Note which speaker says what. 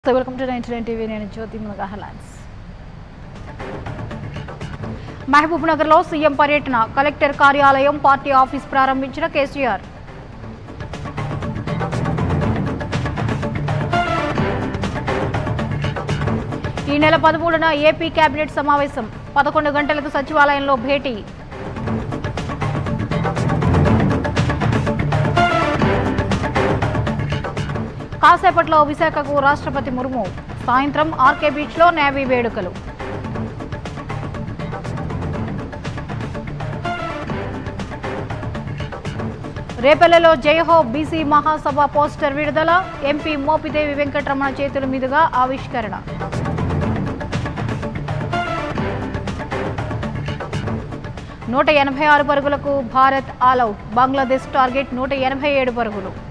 Speaker 1: so welcome to ninety nine TV నేను Jyothi మునగా headlines Mahabub నగర్లో CM పర్యటన కలెక్టర్ కార్యాలయం పార్టీ ఆఫీస్ ప్రారంభించిన కేసీఆర్ ఈ నెల పదమూడున ఏపీ కేబినెట్ సమావేశం పదకొండు గంటలకు సచివాలయంలో భేటీ కాసేపట్లో విశాఖకు రాష్ట్రపతి ముర్ము సాయంత్రం ఆర్కే బీచ్లో నేవీ వేడుకలు రేపల్లెలో జయహో బీసీ మహాసభ పోస్టర్ విడుదల ఎంపీ మోపిదేవి వెంకటరమణ చేతుల మీదుగా ఆవిష్కరణ నూట ఎనభై ఆరు పరుగులకు భారత్ ఆల్అవుట్ బంగ్లాదేశ్ టార్గెట్ నూట ఎనభై ఏడు పరుగులు